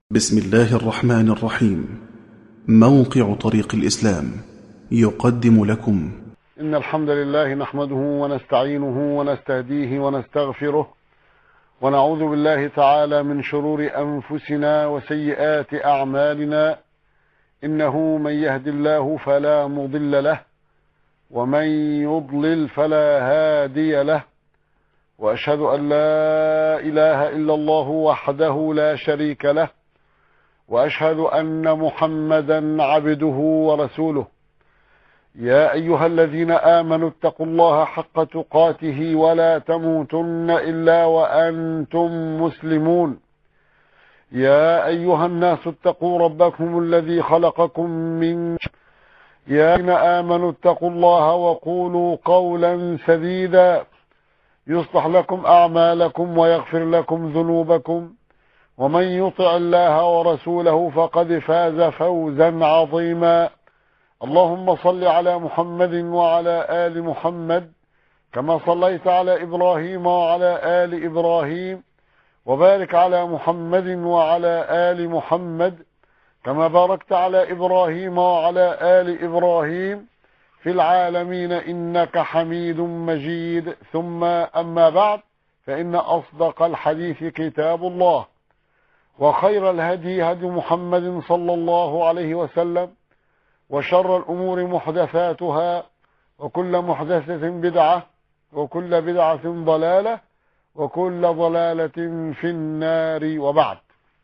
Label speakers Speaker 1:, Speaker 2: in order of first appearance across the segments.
Speaker 1: بسم الله الرحمن الرحيم موقع طريق الإسلام يقدم لكم
Speaker 2: إن الحمد لله نحمده ونستعينه ونستهديه ونستغفره ونعوذ بالله تعالى من شرور أنفسنا وسيئات أعمالنا إنه من يهد الله فلا مضل له ومن يضلل فلا هادي له وأشهد أن لا إله إلا الله وحده لا شريك له واشهد ان محمدا عبده ورسوله يا ايها الذين امنوا اتقوا الله حق تقاته ولا تموتن الا وانتم مسلمون يا ايها الناس اتقوا ربكم الذي خلقكم من يا الذين امنوا اتقوا الله وقولوا قولا سديدا يصلح لكم اعمالكم ويغفر لكم ذنوبكم ومن يطع الله ورسوله فقد فاز فوزا عظيما اللهم صل على محمد وعلى آل محمد كما صليت على إبراهيم وعلى آل إبراهيم وبارك على محمد وعلى آل محمد كما باركت على إبراهيم وعلى آل إبراهيم في العالمين إنك حميد مجيد ثم أما بعد فإن أصدق الحديث كتاب الله وخير الهدي هدي محمد صلى الله عليه وسلم وشر الأمور محدثاتها وكل محدثة بدعة وكل بدعة ضلالة وكل ضلالة في النار وبعد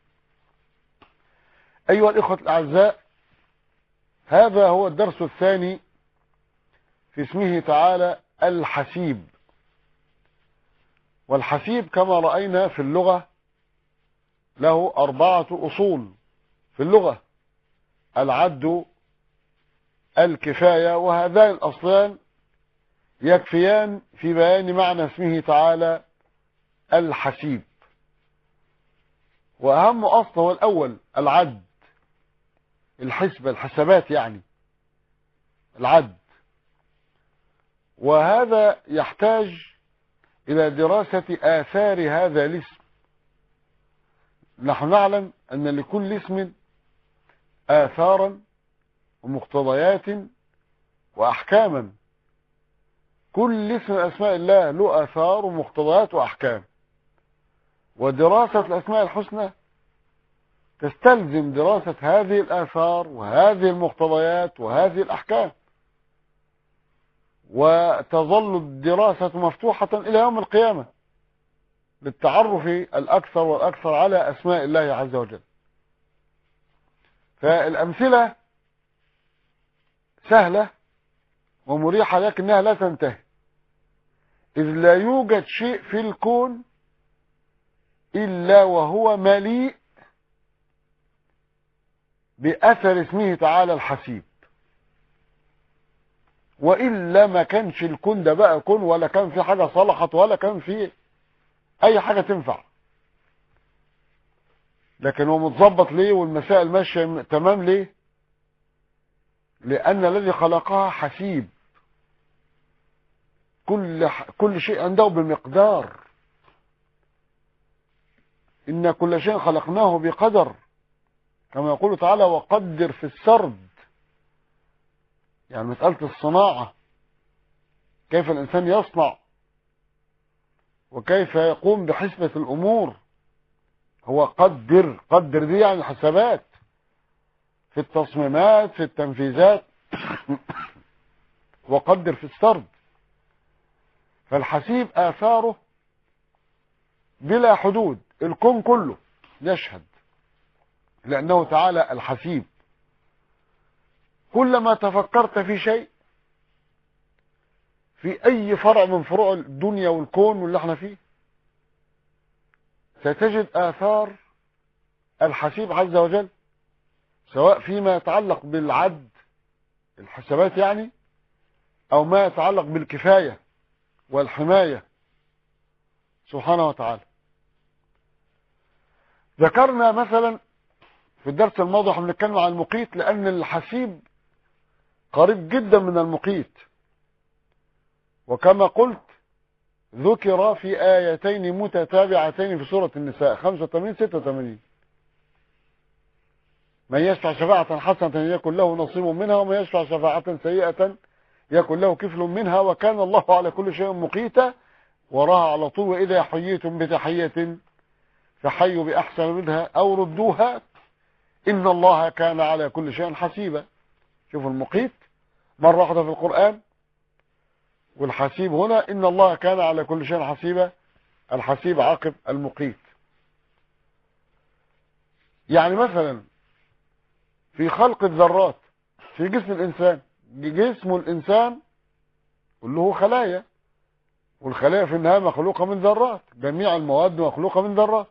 Speaker 2: أيها الإخوة الأعزاء هذا هو الدرس الثاني في اسمه تعالى الحسيب والحسيب كما رأينا في اللغة له أربعة أصول في اللغة العد الكفاية وهذان الأصلان يكفيان في بيان معنى اسمه تعالى الحسيب وأهم أصل هو الأول العد الحسبة الحسابات يعني العد وهذا يحتاج إلى دراسة آثار هذا الاسم نحن نعلم أن لكل اسم آثارا ومقتضيات وأحكاما كل اسم أسماء الله له آثار ومقتضيات وأحكام ودراسة الأسماء الحسنى تستلزم دراسة هذه الآثار وهذه المقتضيات وهذه الأحكام وتظل الدراسة مفتوحة إلى يوم القيامة للتعرف الأكثر والأكثر على أسماء الله عز وجل فالأمثلة سهلة ومريحة لكنها لا تنتهي إذ لا يوجد شيء في الكون إلا وهو مليء بأثر اسمه تعالى الحسيب وإلا ما كانش الكون ده بقى كون ولا كان في حاجة صلحت ولا كان في اي حاجة تنفع لكن هو متظبط ليه والمسائل ماشية تمام ليه لان الذي خلقها حسيب كل كل شيء عنده بمقدار ان كل شيء خلقناه بقدر كما يقول تعالى وقدر في السرد يعني مسألة الصناعة كيف الإنسان يصنع وكيف يقوم بحسبة الأمور هو قدر قدر دي يعني حسابات في التصميمات في التنفيذات وقدر في السرد فالحسيب آثاره بلا حدود الكون كله يشهد لأنه تعالى الحسيب كلما تفكرت في شيء في اي فرع من فروع الدنيا والكون واللي احنا فيه ستجد اثار الحسيب عز وجل سواء فيما يتعلق بالعد الحسابات يعني او ما يتعلق بالكفاية والحماية سبحانه وتعالى ذكرنا مثلا في الدرس الماضي احنا بنتكلم عن المقيت لان الحسيب قريب جدا من المقيت وكما قلت ذكر في آيتين متتابعتين في سورة النساء 85 86 من يشفع شفاعة حسنة يكن له نصيب منها ومن يشفع شفاعة سيئة يكن له كفل منها وكان الله على كل شيء مقيتا وراها على طول وإذا حييتم بتحية فحيوا بأحسن منها أو ردوها إن الله كان على كل شيء حسيبا شوفوا المقيت مرة واحدة في القرآن والحسيب هنا إن الله كان على كل شيء حسيبا الحسيب عقب المقيت يعني مثلا في خلق الذرات في جسم الإنسان جسم الإنسان كله خلايا والخلايا في النهاية مخلوقة من ذرات جميع المواد مخلوقة من ذرات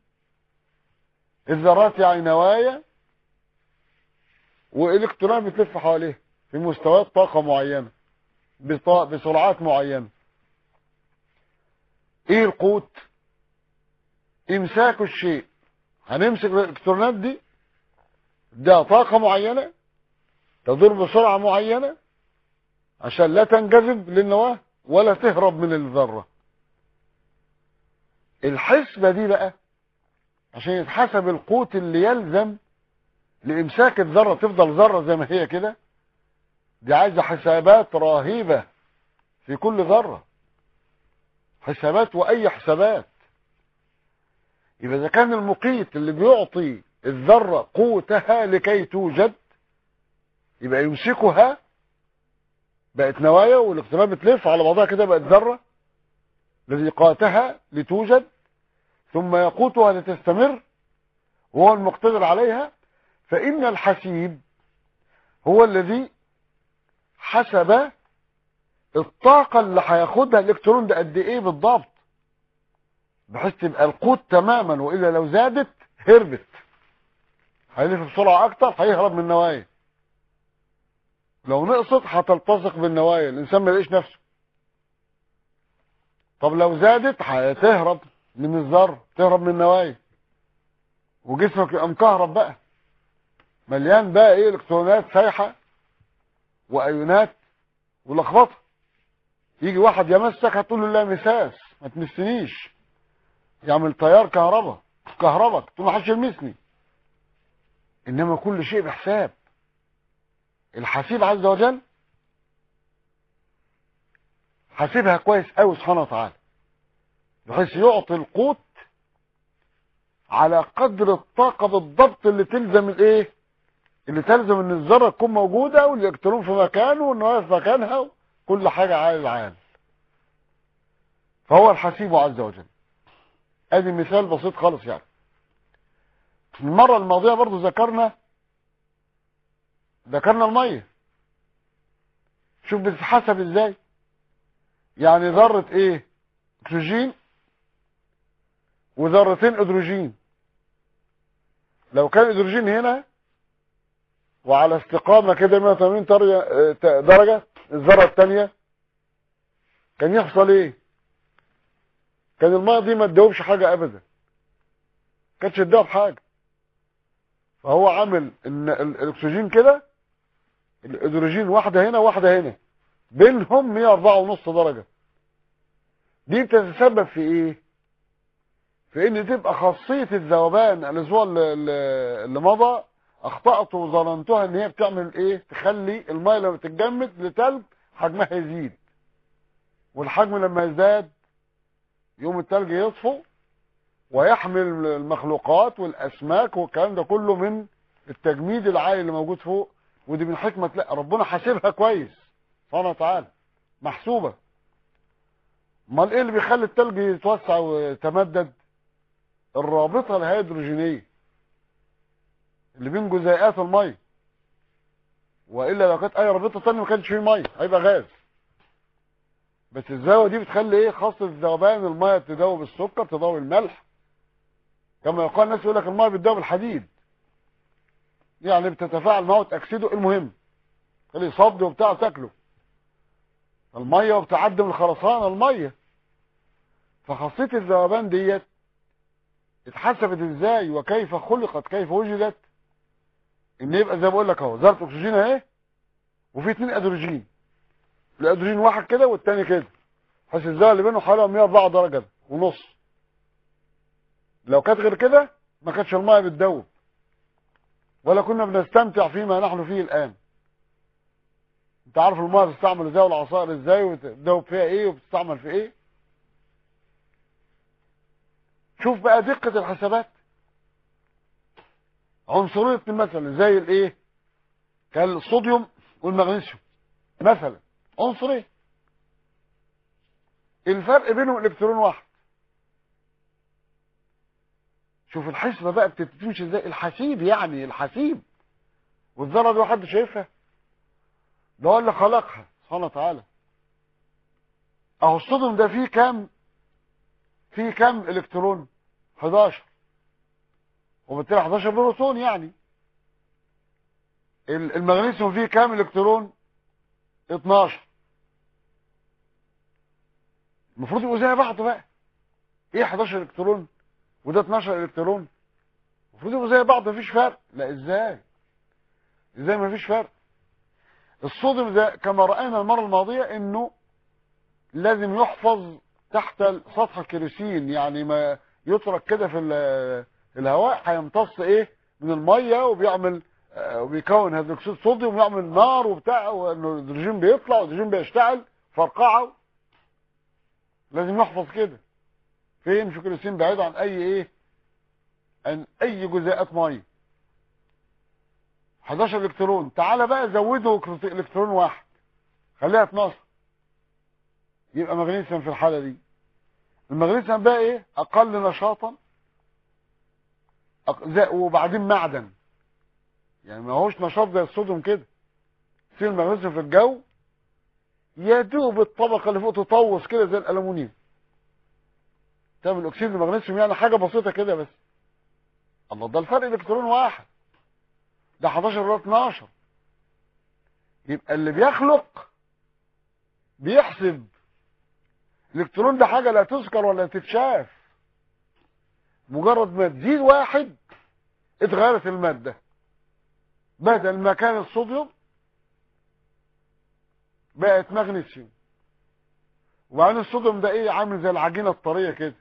Speaker 2: الذرات يعني نوايا والكترون بتلف حواليه في مستويات طاقة معينة بسرعات معينة ايه القوت امساك الشيء هنمسك الالكترونات دي ده طاقة معينة تدور بسرعة معينة عشان لا تنجذب للنواة ولا تهرب من الذرة الحسبة دي بقى عشان يتحسب القوت اللي يلزم لامساك الذرة تفضل ذرة زي ما هي كده دي عايزة حسابات رهيبة في كل ذرة حسابات واي حسابات يبقى اذا كان المقيت اللي بيعطي الذرة قوتها لكي توجد يبقى يمسكها بقت نوايا والاقتراب بتلف على بعضها كده بقت ذرة الذي قاتها لتوجد ثم يقوتها لتستمر وهو المقتدر عليها فإن الحسيب هو الذي حسب الطاقة اللي هياخدها الالكترون ده قد ايه بالضبط بحيث تبقى القوت تماما والا لو زادت هربت هيلف بسرعة اكتر هيهرب من النوايا لو نقصت هتلتصق بالنوايا الانسان ما يلاقيش نفسه طب لو زادت هتهرب من الذر تهرب من النوايا وجسمك يبقى مكهرب بقى مليان بقى ايه الكترونات سايحه وايونات ولخبطه يجي واحد يمسك هتقول له لا مساس ما تمسنيش يعمل تيار كهرباء كهربك تقول له محدش يلمسني انما كل شيء بحساب الحسيب عز وجل حاسبها كويس قوي سبحانه وتعالى بحيث يعطي القوت على قدر الطاقة بالضبط اللي تلزم الايه اللي تلزم ان الذرة تكون موجودة والالكترون في مكانه والنوايا في مكانها كل حاجة عال العال فهو الحسيب عز وجل ادي مثال بسيط خالص يعني المرة الماضية برضو ذكرنا ذكرنا المية شوف بتتحسب ازاي يعني ذرة ايه اكسجين وذرتين ادروجين لو كان ادروجين هنا وعلى استقامة كده 180 درجة الذرة الثانية كان يحصل ايه كان المية دي ما تدوبش حاجة ابدا كانتش تدوب حاجة فهو عامل ان الاكسجين كده الهيدروجين واحدة هنا واحدة هنا بينهم 104 ونص درجة دي بتتسبب في ايه في ان تبقى خاصية الذوبان الاسبوع اللي, اللي مضى اخطأت وظننتها ان هي بتعمل ايه تخلي المية لما تتجمد لتلج حجمها يزيد والحجم لما يزداد يوم التلج يطفو ويحمل المخلوقات والاسماك والكلام ده كله من التجميد العالي اللي موجود فوق ودي من حكمة لا ربنا حاسبها كويس سبحانه وتعالى محسوبة امال ايه اللي بيخلي التلج يتوسع ويتمدد الرابطة الهيدروجينية اللي بين جزيئات المية والا لو كانت اي رابطة تانية ما كانش فيه مية هيبقى غاز بس الزاوية دي بتخلي ايه خاصة ذوبان المية تدوب السكر تدوب الملح كما يقال الناس يقول لك المية بتدوب الحديد يعني بتتفاعل معه تأكسده المهم خلي صد وبتاع تاكله المية وبتعدم الخرسانة المية فخاصية الذوبان ديت اتحسبت ازاي وكيف خلقت كيف وجدت ان يبقى زي ما بقول لك اهو ذره اكسجين اهي وفي اتنين ادروجين الادروجين واحد كده والتاني كده حيث الزاويه اللي بينهم حوالي 104 درجه ونص لو كانت غير كده ما كانتش الميه بتدوب ولا كنا بنستمتع فيما نحن فيه الآن انت عارف الميه بتستعمل ازاي والعصائر ازاي وتدوب فيها ايه وبتستعمل في ايه شوف بقى دقة الحسابات عنصرية مثلا زي الايه كالصوديوم والمغنيسيوم مثلا عنصرية الفرق بينهم الكترون واحد شوف الحسبة بقى بتمشي ازاي الحسيب يعني الحسيب والذرة دي حد شايفها ده هو اللي خلقها سبحانه وتعالى اهو الصوديوم ده فيه كام فيه كام الكترون 11 وبالتالي 11 بروتون يعني المغنيسيوم فيه كام الكترون 12 المفروض يبقوا زي بعض بقى ايه 11 الكترون وده 12 الكترون المفروض يبقوا زي بعض مفيش فرق لا ازاي ازاي مفيش فرق الصوديوم ده كما رأينا المرة الماضية انه لازم يحفظ تحت سطح الكيروسين يعني ما يترك كده في الهواء هيمتص ايه من المية وبيعمل وبيكون هيدروكسيد صوديوم ويعمل نار وبتاع والهيدروجين بيطلع والهيدروجين بيشتعل فرقعه لازم يحفظ كده فين في كيروسين بعيد عن اي ايه عن اي جزيئات ميه 11 الكترون تعالى بقى زوده الكترون واحد خليها 12 يبقى مغنيسيوم في الحالة دي المغنيسيوم بقى ايه اقل نشاطا أق... وبعدين معدن يعني ما هوش نشاط زي الصوديوم كده في المغنيسيوم في الجو يا دوب الطبقة اللي فوق تطوس كده زي الالومنيوم تعمل اكسيد المغنيسيوم يعني حاجة بسيطة كده بس الله ده الفرق الكترون واحد ده 11 ولا 12 يبقى اللي بيخلق بيحسب الالكترون ده حاجة لا تذكر ولا تتشاف مجرد ما تزيد واحد اتغيرت المادة بدل ما كان الصوديوم بقت مغنيسيوم وبعدين الصوديوم ده ايه عامل زي العجينة الطرية كده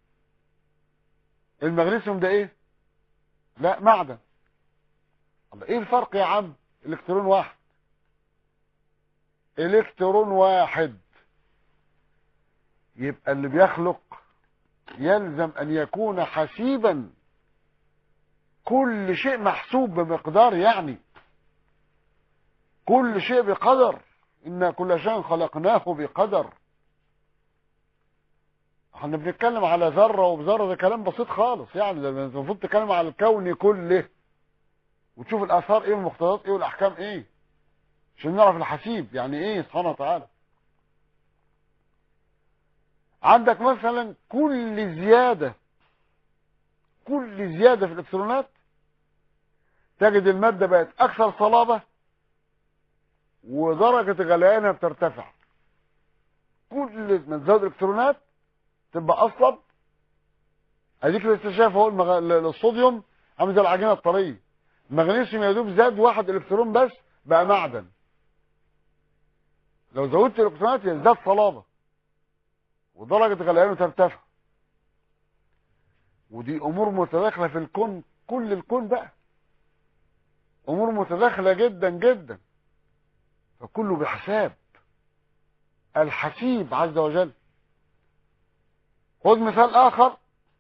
Speaker 2: المغنيسيوم ده ايه لا معدن الله ايه الفرق يا عم الكترون واحد الكترون واحد يبقى اللي بيخلق يلزم ان يكون حسيبا كل شيء محسوب بمقدار يعني كل شيء بقدر إن كل شيء خلقناه بقدر احنا بنتكلم على ذرة وبذرة ده كلام بسيط خالص يعني ده المفروض تتكلم على الكون كله وتشوف الآثار ايه والمقتضيات ايه والأحكام ايه عشان نعرف الحسيب يعني ايه سبحانه وتعالى عندك مثلا كل زيادة كل زيادة في الالكترونات تجد المادة بقت أكثر صلابة ودرجة غليانها بترتفع كل ما تزود الالكترونات تبقى أصلب اديك لسه شايف اهو المغ... الصوديوم عامل زي العجينه الطريه المغنيسيوم يا دوب زاد واحد الكترون بس بقى معدن لو زودت الالكترونات يزداد صلابه ودرجه غليانه ترتفع ودي امور متداخله في الكون كل الكون بقى امور متداخله جدا جدا فكله بحساب الحسيب عز وجل خد مثال اخر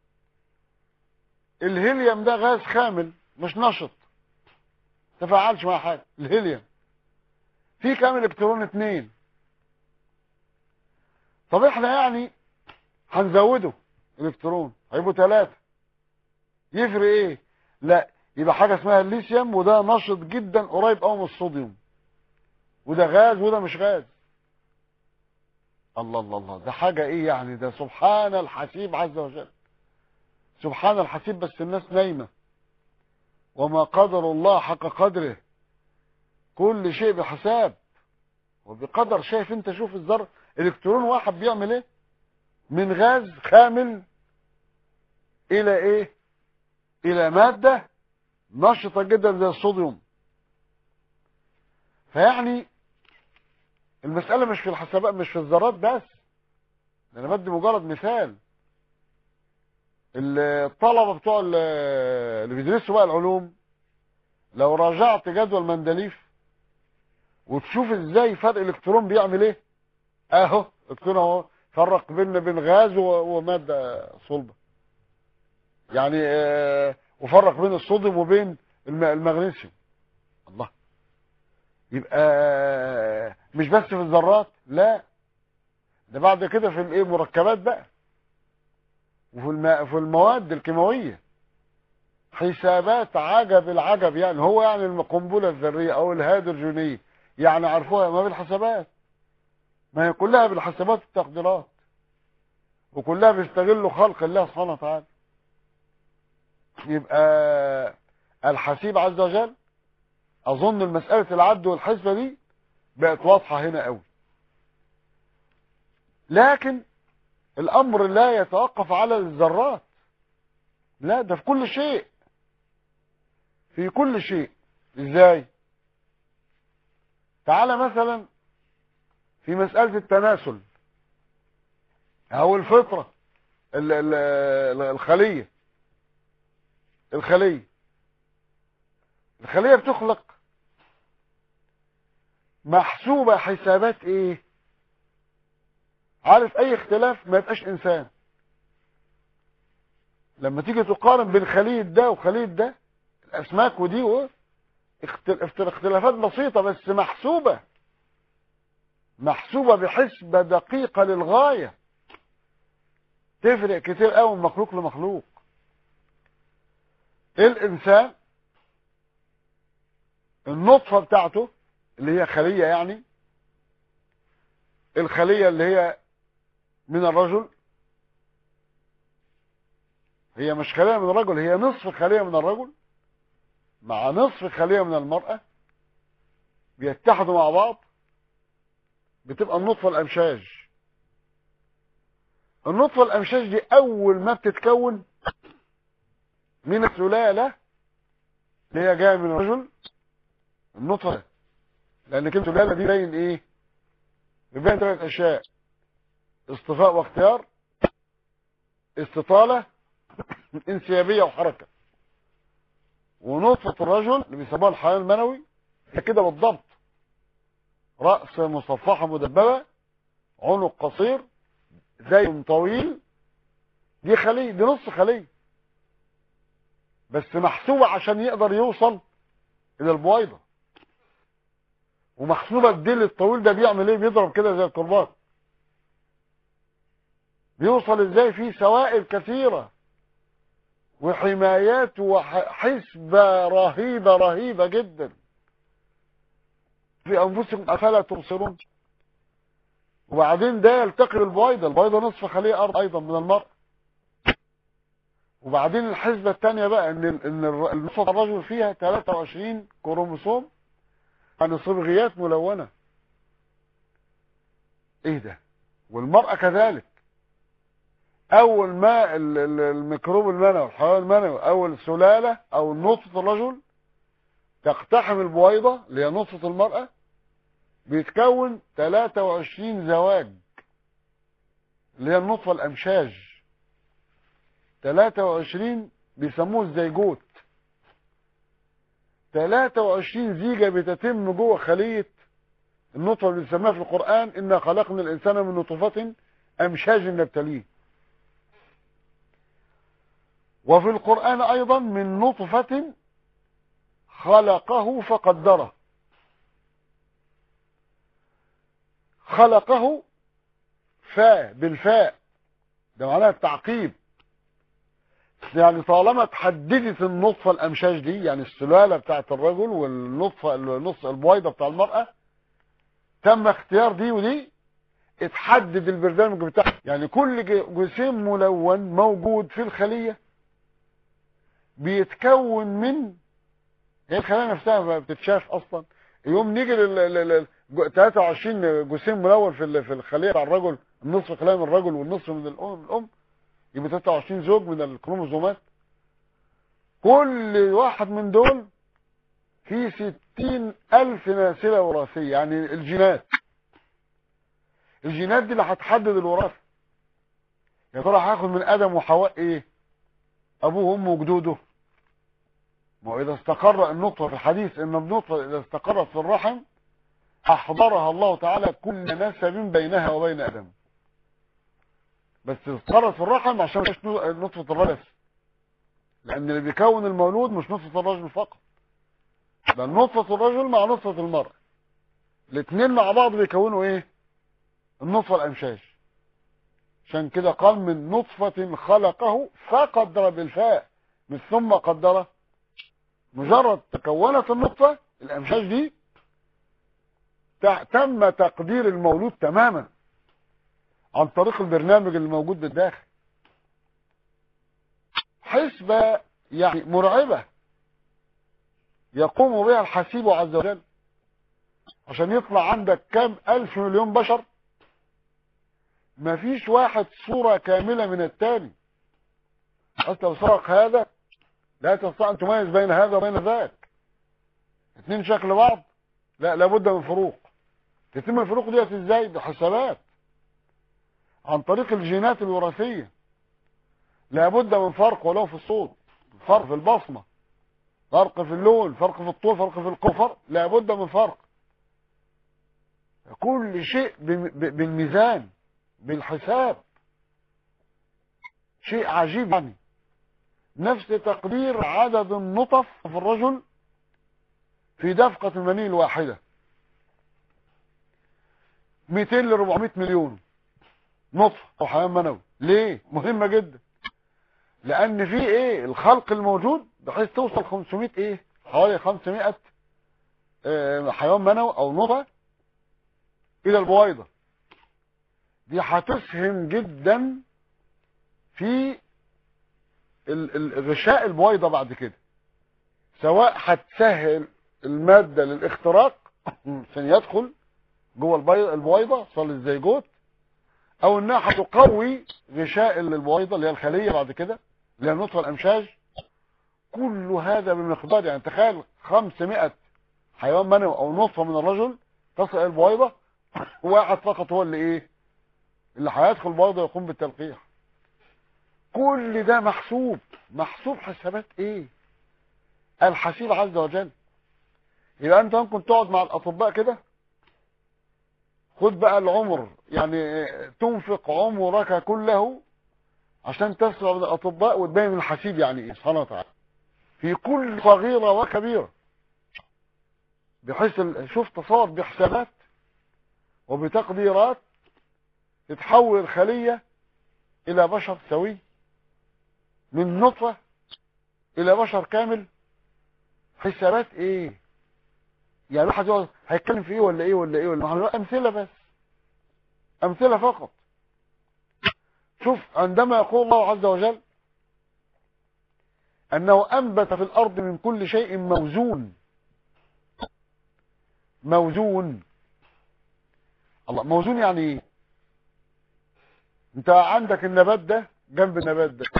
Speaker 2: الهيليوم ده غاز خامل مش نشط تفاعلش مع حاجه الهيليوم في كام الكترون اتنين طب احنا يعني هنزوده الكترون هيبقوا ثلاثة يفرق ايه لا يبقى حاجة اسمها الليثيوم وده نشط جدا قريب قوي من الصوديوم وده غاز وده مش غاز الله الله الله ده حاجة ايه يعني ده سبحان الحسيب عز وجل سبحان الحسيب بس الناس نايمة وما قدر الله حق قدره كل شيء بحساب وبقدر شايف انت شوف الذر الكترون واحد بيعمل ايه من غاز خامل الى ايه الى مادة نشطة جدا زي الصوديوم فيعني المسألة مش في الحسابات مش في الذرات بس ده انا بدي مجرد مثال الطلبة بتوع اللي بيدرسوا بقى العلوم لو راجعت جدول مندليف وتشوف ازاي فرق الالكترون بيعمل ايه اهو الكترون اهو فرق بين بين غاز وماده صلبه يعني آه وفرق بين الصوديوم وبين المغنيسيوم الله يبقى مش بس في الذرات لا ده بعد كده في الايه مركبات بقى وفي الم... في المواد الكيماويه حسابات عجب العجب يعني هو يعني القنبله الذريه او الهيدروجينيه يعني عرفوها ما بالحسابات ما هي كلها بالحسابات والتقديرات وكلها بيستغلوا خلق الله سبحانه وتعالى يبقى الحسيب عز وجل اظن المسألة العد والحسبة دي بقت واضحة هنا قوي لكن الامر لا يتوقف على الذرات لا ده في كل شيء في كل شيء ازاي تعالى مثلا في مسألة التناسل او الفطرة ال ال الخلية الخلية الخلية بتخلق محسوبة حسابات ايه عارف اي اختلاف ما يبقاش انسان لما تيجي تقارن بين خلية ده وخلية ده الاسماك ودي و اختلافات بسيطة بس محسوبة محسوبة بحسبة دقيقة للغاية تفرق كتير قوي من مخلوق لمخلوق الانسان النطفة بتاعته اللي هي خلية يعني الخلية اللي هي من الرجل هي مش خلية من الرجل هي نصف خلية من الرجل مع نصف خلية من المرأة بيتحدوا مع بعض بتبقى النطفة الأمشاج النطفة الأمشاج دي أول ما بتتكون من السلالة اللي هي جاية من الرجل النطفة لأن كلمة السلالة دي باين إيه؟ بيبين ثلاث أشياء اصطفاء واختيار استطالة انسيابية وحركة ونطفة الرجل اللي بيسموها الحيوان المنوي هي كده بالضبط رأس مصفحة مدببة عنق قصير زي طويل دي خلية دي نص خلية بس محسوبة عشان يقدر يوصل الى البويضة ومحسوبة الديل الطويل ده بيعمل ايه بيضرب كده زي الكرباج بيوصل ازاي فيه سوائل كثيرة وحمايات وحسبة رهيبة رهيبة جدا في انفسكم افلا تبصرون وبعدين ده يلتقي بالبويضة البويضة نصف خلية ارض ايضا من المرء وبعدين الحسبة الثانية بقى ان ان النصف الرجل فيها 23 كروموسوم يعني صبغيات ملونة ايه ده والمرأة كذلك اول ما الميكروب المنوي الحيوان المنوي اول سلالة او نطفة الرجل تقتحم البويضة اللي هي نطفة المرأة بيتكون 23 زواج اللي هي النطفة الامشاج 23 بيسموه الزيجوت 23 زيجة بتتم جوه خلية النطفة اللي بنسميها في القرآن إنا خلقنا الإنسان من نطفة أمشاج نبتليه وفي القرآن أيضا من نطفة خلقه فقدره خلقه فاء بالفاء ده معناها التعقيب يعني طالما تحددت النطفة الأمشاج دي يعني السلالة بتاعت الرجل والنطفة النص البويضة بتاع المرأة تم اختيار دي ودي اتحدد البرنامج بتاعها يعني كل جسيم ملون موجود في الخلية بيتكون من هي الخلايا نفسها ما بتتشاف اصلا يوم نيجي لل 23 جسيم ملون في في الخليه بتاع الرجل النصف خلايا من الرجل والنصف من الام الام يبقى 23 زوج من الكروموزومات كل واحد من دول فيه 60 ألف ناسلة وراثية يعني الجينات الجينات دي اللي هتحدد الوراثة يا ترى هاخد من آدم وحواء ايه ابوه وامه وجدوده وإذا استقر النطفة في الحديث إن النطفة إذا استقرت في الرحم أحضرها الله تعالى كل نسب بينها وبين آدم بس استقرت في الرحم عشان مش نطفة الرجل لأن اللي بيكون المولود مش نطفة الرجل فقط ده نطفة الرجل مع نطفة المرأة الاثنين مع بعض بيكونوا ايه النطفة الأمشاج عشان كده قال من نطفة خلقه فقدر بالفاء من ثم قدره مجرد تكونت النطفة الأمشاج دي تم تقدير المولود تماما عن طريق البرنامج اللي موجود بالداخل حسبة يعني مرعبة يقوم بها الحسيب عز وجل عشان يطلع عندك كام ألف مليون بشر مفيش واحد صورة كاملة من التاني حتى لو سرق هذا لا تستطيع أن تميز بين هذا وبين ذاك اتنين شكل بعض لا لابد من فروق تتم الفروق ديت ازاي بحسابات عن طريق الجينات الوراثية لابد من فرق ولو في الصوت فرق في البصمة فرق في اللون فرق في الطول فرق في القفر لابد من فرق كل شيء بالميزان بالحساب شيء عجيب يعني نفس تقدير عدد النطف في الرجل في دفقة المني الواحدة 200 ل 400 مليون نطف او حيوان منوي ليه مهمة جدا لان في ايه الخلق الموجود بحيث توصل 500 ايه حوالي 500 اه حيوان منوي او نطفه الى البويضه دي هتسهم جدا في الغشاء البويضه بعد كده سواء هتسهل الماده للاختراق عشان يدخل جوه البويضه صل الزيجوت او انها هتقوي غشاء البويضه اللي هي الخليه بعد كده اللي هي النطفه الامشاج كل هذا بمقدار يعني تخيل 500 حيوان منوي او نطفه من الرجل تصل البويضه واحد فقط هو اللي ايه اللي هيدخل البويضه يقوم بالتلقيح كل ده محسوب محسوب حسابات ايه الحسيب عز وجل يبقى انت ممكن تقعد مع الاطباء كده خد بقى العمر يعني تنفق عمرك كله عشان تسمع من الاطباء وتبين الحسيب يعني ايه سبحانه وتعالى في كل صغيرة وكبيرة بحيث شوف تصور بحسابات وبتقديرات تتحول الخلية الى بشر سوي من نطفة الى بشر كامل حسابات ايه يعني واحد يقعد هيتكلم في ايه ولا ايه ولا ايه ولا امثله بس امثله فقط شوف عندما يقول الله عز وجل انه انبت في الارض من كل شيء موزون موزون الله موزون يعني ايه انت عندك النبات ده جنب النبات ده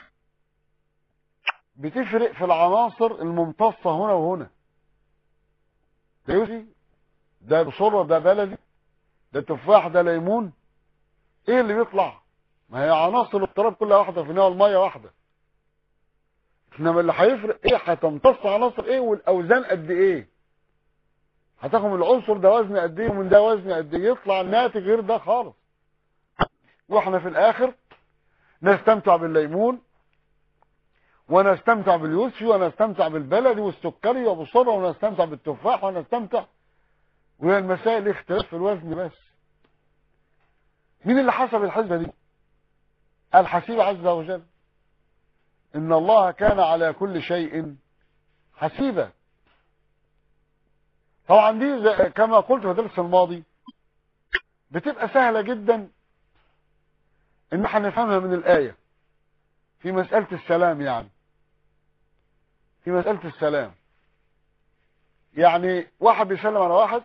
Speaker 2: بتفرق في العناصر الممتصه هنا وهنا ده يوسي ده بصرة ده بلدي ده تفاح ده ليمون ايه اللي بيطلع ما هي عناصر الاضطراب كلها واحدة في نوع المية واحدة انما اللي هيفرق ايه هتمتص عناصر ايه والاوزان قد ايه هتاخد من العنصر ده وزن قد ايه ومن ده وزن قد ايه يطلع الناتج غير ده خالص واحنا في الاخر نستمتع بالليمون ونستمتع باليوسفي ونستمتع بالبلدي والسكري وبالصرة ونستمتع بالتفاح ونستمتع وهي المسائل اختلاف في الوزن بس مين اللي حسب الحسبة دي الحسيب عز وجل ان الله كان على كل شيء حسيبا طبعا دي كما قلت في الدرس الماضي بتبقى سهلة جدا ان احنا نفهمها من الآية في مسألة السلام يعني في مسألة السلام يعني واحد بيسلم على واحد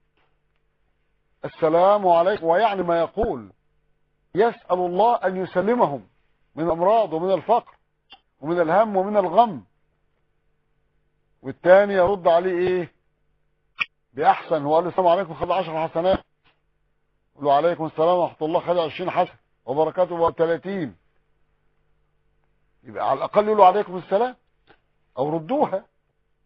Speaker 2: السلام عليكم ويعني ما يقول يسأل الله أن يسلمهم من الأمراض ومن الفقر ومن الهم ومن الغم والتاني يرد عليه ايه بأحسن هو قال له السلام عليكم خد عشر حسنات قال له عليكم السلام ورحمة الله خد عشرين حسن وبركاته بقى 30 يبقى على الأقل يقول له عليكم السلام او ردوها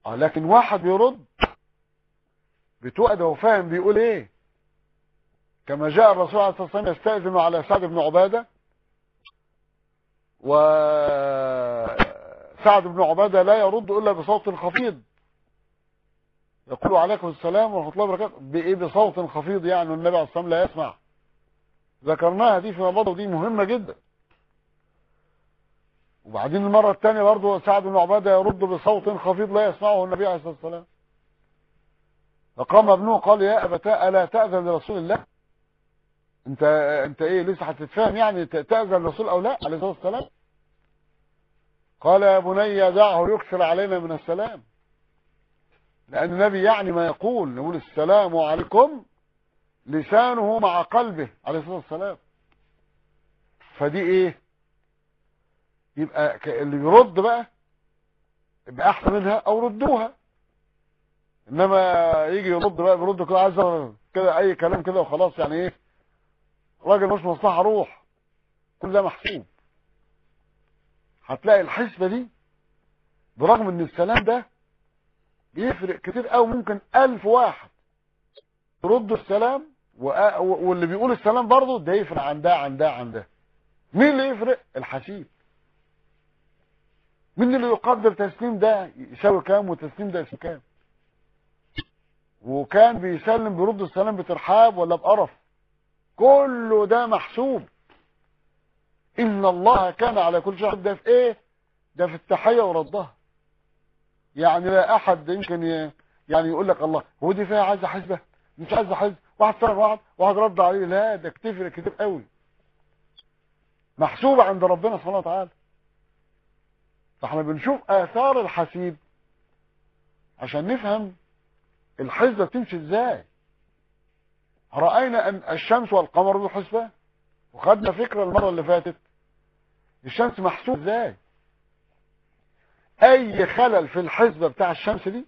Speaker 2: اه لكن واحد بيرد بتوقد هو فاهم بيقول ايه كما جاء الرسول عليه الصلاه والسلام يستاذن على سعد بن عباده وسعد بن عباده لا يرد الا بصوت خفيض يقول عليكم السلام ورحمه الله وبركاته بايه بصوت خفيض يعني النبي عليه الصلاه والسلام لا يسمع ذكرناها دي فيما مضى ودي مهمه جدا وبعدين المره الثانيه برضه سعد بن عباده يرد بصوت خفيض لا يسمعه النبي عليه الصلاه والسلام فقام ابنه قال يا ابتاء الا تاذن لرسول الله انت انت ايه لسه هتتفهم يعني تاذن الرسول او لا عليه الصلاه والسلام قال يا بني دعه يكثر علينا من السلام لان النبي يعني ما يقول نقول السلام عليكم لسانه مع قلبه عليه الصلاه والسلام فدي ايه يبقى اللي يرد بقى يبقى احسن منها او ردوها انما يجي يرد بقى بيرد كده عايز كده اي كلام كده وخلاص يعني ايه راجل مش مصلحه روح كل ده محسوب هتلاقي الحسبه دي برغم ان السلام ده بيفرق كتير قوي ممكن ألف واحد يردوا السلام واللي بيقول السلام برضه ده يفرق عن ده عن ده عن ده مين اللي يفرق الحسيب مين اللي يقدر تسليم ده يساوي كام وتسليم ده يساوي كام وكان بيسلم بيرد السلام بترحاب ولا بقرف كله ده محسوب ان الله كان على كل شيء ده في ايه ده في التحيه وردها يعني لا احد يمكن ي... يعني يقول لك الله هو دي فيها عايزه حسبه مش عايزه حسبه واحد صار واحد واحد رد عليه لا ده كتير كتير قوي محسوبه عند ربنا سبحانه وتعالى فاحنا بنشوف اثار الحسيب عشان نفهم الحسبه بتمشي ازاي راينا ان الشمس والقمر بالحسبان وخدنا فكره المره اللي فاتت الشمس محسوب ازاي اي خلل في الحسبه بتاع الشمس دي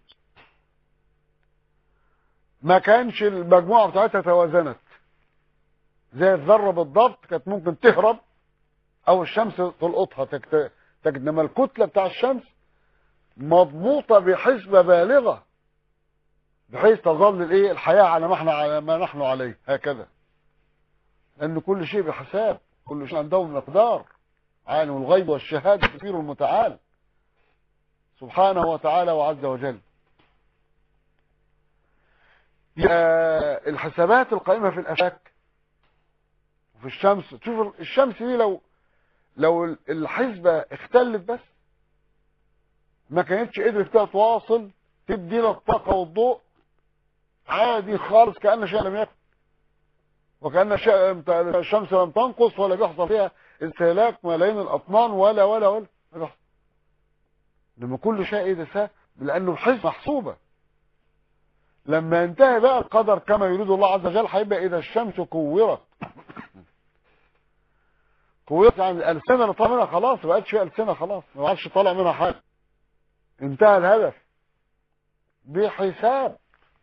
Speaker 2: ما كانش المجموعه بتاعتها توازنت زي الذره بالضبط كانت ممكن تهرب او الشمس تلقطها تكت... انما الكتله بتاع الشمس مضبوطه بحسبه بالغه بحيث تظل الايه الحياه على ما احنا على ما نحن عليه هكذا لان كل شيء بحساب كل شيء عنده مقدار عالم الغيب والشهاده كثير المتعال سبحانه وتعالى وعز وجل الحسابات القائمة في الأفاك وفي الشمس تشوف الشمس دي لو لو الحسبة اختلت بس ما كانتش قدرت فيها تواصل تدي لك الطاقة والضوء عادي خالص كأن شيء لم يكن وكأن الشمس لم تنقص ولا بيحصل فيها استهلاك ملايين الأطنان ولا ولا ولا ما لما كل شيء ده سهل لانه الحسب محسوبه لما ينتهي بقى القدر كما يريد الله عز وجل هيبقى اذا الشمس كورت كورت يعني الالسنه اللي طالع منها خلاص ما بقتش فيها السنه خلاص ما عادش طالع منها حاجه انتهى الهدف بحساب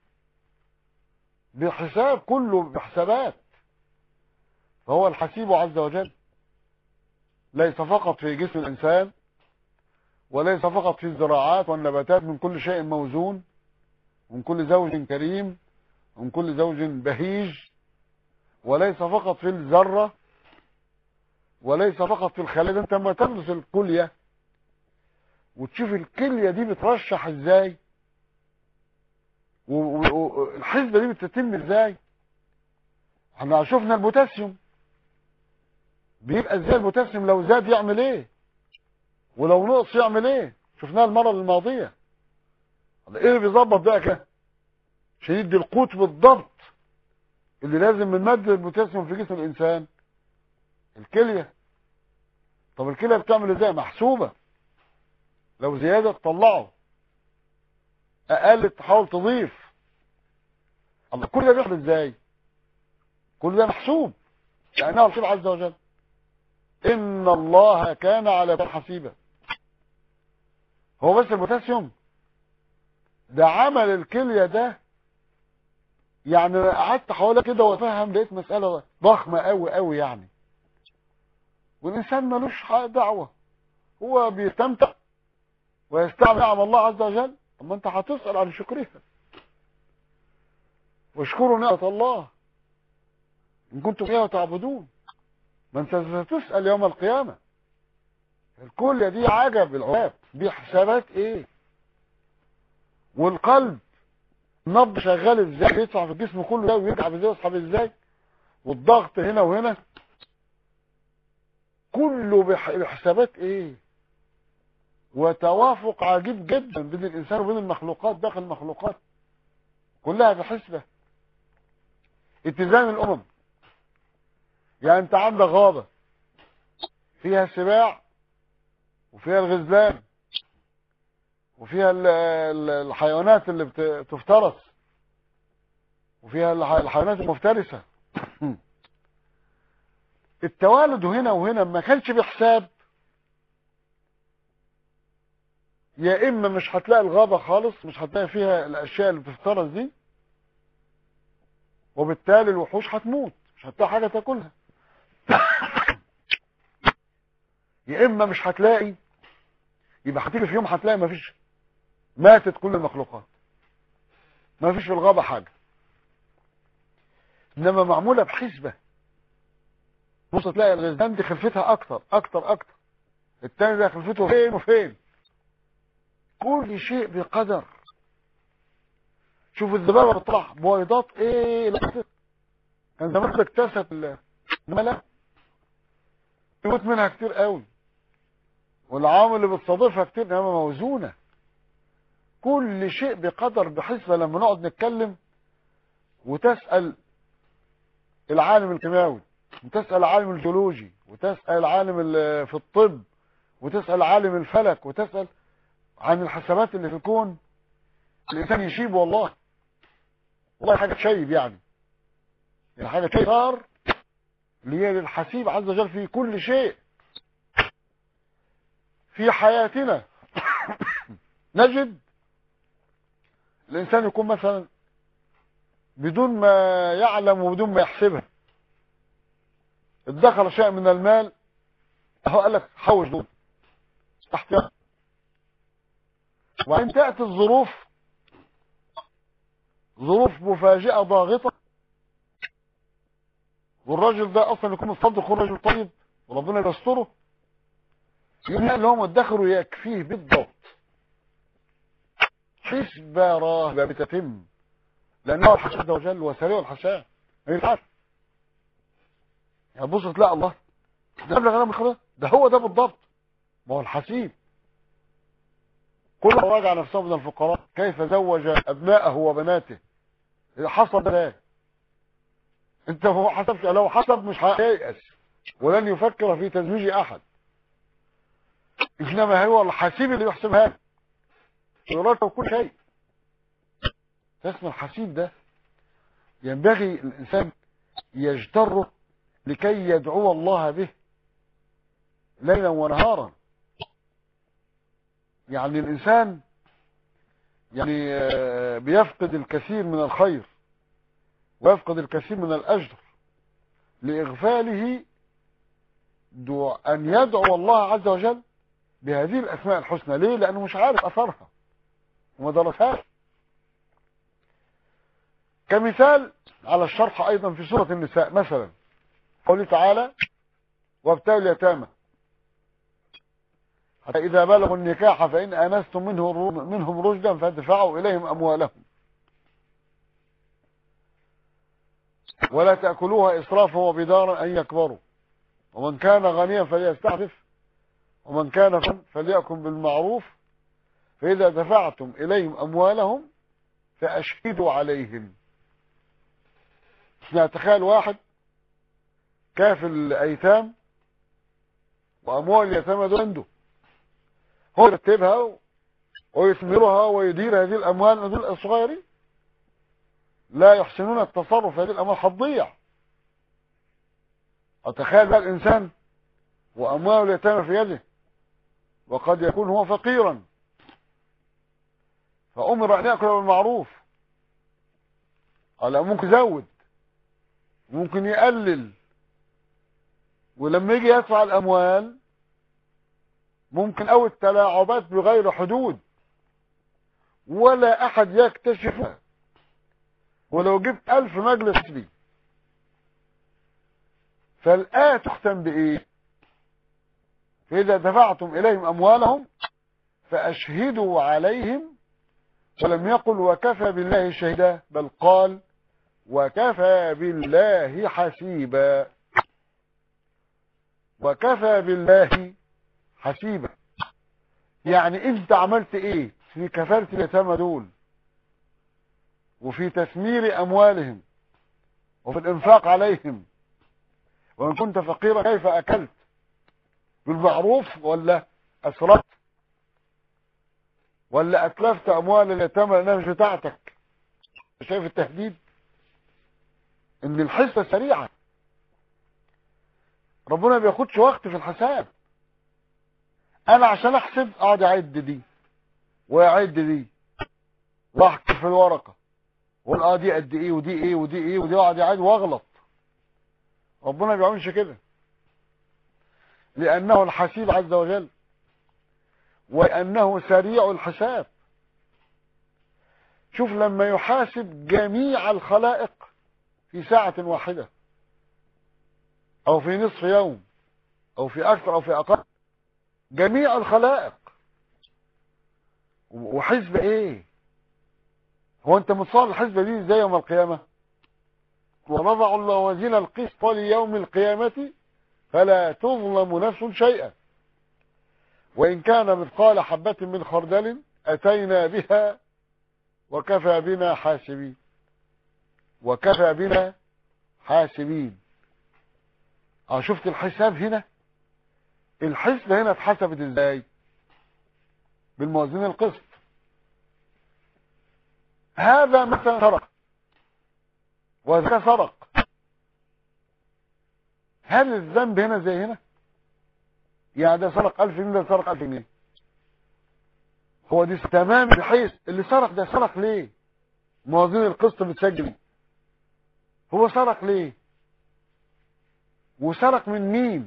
Speaker 2: بحساب كله بحسابات فهو الحسيب عز وجل ليس فقط في جسم الانسان وليس فقط في الزراعات والنباتات من كل شيء موزون ومن كل زوج كريم ومن كل زوج بهيج وليس فقط في الذرة وليس فقط في الخلايا انت لما تدرس الكلية وتشوف الكلية دي بترشح ازاي والحسبة دي بتتم ازاي احنا شفنا البوتاسيوم بيبقى ازاي البوتاسيوم لو زاد يعمل ايه ولو نقص يعمل ايه شفناها المره الماضيه ايه اللي بيظبط بقى كده عشان يدي القوت بالضبط اللي لازم من ماده البوتاسيوم في جسم الانسان الكليه طب الكليه بتعمل ازاي محسوبه لو زياده تطلعه اقل تحاول تضيف الله كل ده بيحصل ازاي كل ده محسوب لانه الرسول عز وجل ان الله كان على كل حسيبا هو بس البوتاسيوم ده عمل الكلية ده يعني قعدت حوالي كده وافهم لقيت مسألة ضخمة قوي قوي يعني والإنسان ملوش دعوة هو بيستمتع ويستعمل نعم الله عز وجل اما انت هتسأل عن شكرها واشكروا نعمة الله ان كنتم اياه تعبدون ما انت ستسأل يوم القيامة الكل دي عجب العجاب دي حسابات ايه والقلب النبض شغال ازاي بيدفع في الجسم كله ده ويتعب ازاي ويسحب ازاي والضغط هنا وهنا كله بح- بحسابات ايه وتوافق عجيب جدا بين الانسان وبين المخلوقات داخل المخلوقات كلها بحسبة اتزان الامم يعني انت عندك غابة فيها السباع وفيها الغزلان وفيها ال- ال- الحيوانات اللي بت- تفترس وفيها الح- الحيوانات المفترسة التوالد هنا وهنا ما كانش بحساب يا اما مش هتلاقي الغابة خالص مش هتلاقي فيها الاشياء اللي بتفترس دي وبالتالي الوحوش هتموت مش هتلاقي حاجة تاكلها يا اما مش هتلاقي يبقى هتيجي في يوم هتلاقي مفيش ماتت كل المخلوقات مفيش في الغابة حاجة انما معمولة بحسبة بص تلاقي الغزلان دي خلفتها اكتر اكتر اكتر التاني ده خلفته فين وفين كل شيء بقدر شوف الذبابة بتطلع بويضات ايه لا كان زمان اكتست الملا يموت منها كتير قوي والعوامل اللي بتستضيفها كتير انما موزونة كل شيء بقدر بحسبة لما نقعد نتكلم وتسأل العالم الكيماوي وتسأل العالم الجيولوجي وتسأل العالم ال- في الطب وتسأل عالم الفلك وتسأل عن الحسابات اللي في الكون الإنسان يشيب والله والله حاجة تشيب يعني يعني حاجة تشيب صار اللي هي للحسيب عز وجل في كل شيء في حياتنا نجد الإنسان يكون مثلا بدون ما يعلم وبدون ما يحسبها ادخل شيء من المال اهو قال لك حوش دول احتياط وبعدين تأتي الظروف ظروف مفاجئة ضاغطة والراجل ده اصلا يكون مصدق يكون راجل طيب وربنا يستره يقول اللي هو مدخره يكفيه بالضبط حسبة راهبة بتتم لأنه الحساب عز وجل وسريع الحساب ما ينفعش يعني بص تلاقي الله ده مبلغ انا من خلاص ده هو ده بالضبط ما هو الحسيب كل راجع نفسه من الفقراء كيف زوج ابنائه وبناته إذا حصل ده انت هو حسب لو حسب مش هييأس ولن يفكر في تزويج احد انما هو الحسيب اللي يحسبها له قدراته كل شيء اسم الحسيب ده ينبغي الانسان يجتره لكي يدعو الله به ليلا ونهارا يعني الإنسان يعني آه، بيفقد الكثير من الخير ويفقد الكثير من الأجر لإغفاله دعو أن يدعو الله عز وجل بهذه الأسماء الحسنى ليه؟ لأنه مش عارف أثرها وما درسهاش كمثال على الشرح أيضا في سورة النساء مثلا قوله تعالى وابتلوا اليتامى حتى إذا بلغوا النكاح فإن آنستم منه منهم رشدا فادفعوا إليهم أموالهم ولا تأكلوها إسرافا وبدارا أن يكبروا ومن كان غنيا فليستعفف ومن كان فن فليأكل بالمعروف فإذا دفعتم إليهم أموالهم فأشهدوا عليهم يعني تخيل واحد كافل الأيتام وأموال اليتامى دول عنده هو يرتبها ويثمرها ويدير هذه الأموال دول الصغيرين لا يحسنون التصرف هذه الأموال هتضيع أتخيل بقى الإنسان وأموال اليتامى في يده وقد يكون هو فقيرا فأمر أن يأكل بالمعروف قال ممكن يزود ممكن يقلل ولما يجي يدفع الأموال ممكن أو التلاعبات بغير حدود ولا احد يكتشفها ولو جبت الف مجلس بي فالآية تختم بإيه فإذا دفعتم إليهم أموالهم فأشهدوا عليهم ولم يقل وكفى بالله شهيدا بل قال وكفى بالله حسيبا وكفى بالله حسيبا يعني انت عملت ايه في كفالة اليتامى دول وفي تثمير اموالهم وفي الانفاق عليهم وان كنت فقيرا كيف اكلت بالمعروف ولا اسرفت ولا اتلفت اموال اليتامى لانها مش بتاعتك شايف التهديد ان الحسبه سريعه ربنا ما بياخدش وقت في الحساب انا عشان احسب اقعد اعد دي واعد دي واحكي في الورقه واقول اه دي قد ايه ودي ايه ودي ايه ودي اقعد اعد واغلط ربنا ما بيعملش كده لانه الحسيب عز وجل وانه سريع الحساب شوف لما يحاسب جميع الخلائق في ساعة واحدة او في نصف يوم او في اكثر او في اقل جميع الخلائق وحزب ايه هو انت متصور الحزبة دي ازاي يوم القيامة ونضع الموازين القسط ليوم القيامة فلا تظلم نفس شيئا وإن كان مثقال حبة من خردل أتينا بها وكفى بنا حاسبين وكفى بنا حاسبين اه شفت الحساب هنا الحسبة هنا اتحسبت ازاي بالموازين القسط هذا مثلا سرق وذاك سرق هل الذنب هنا زي هنا يعني ده سرق 1000 جنيه ده سرق 1000 جنيه هو دي تمام بحيث اللي سرق ده سرق ليه موازين القسط بتسجل هو سرق ليه وسرق من مين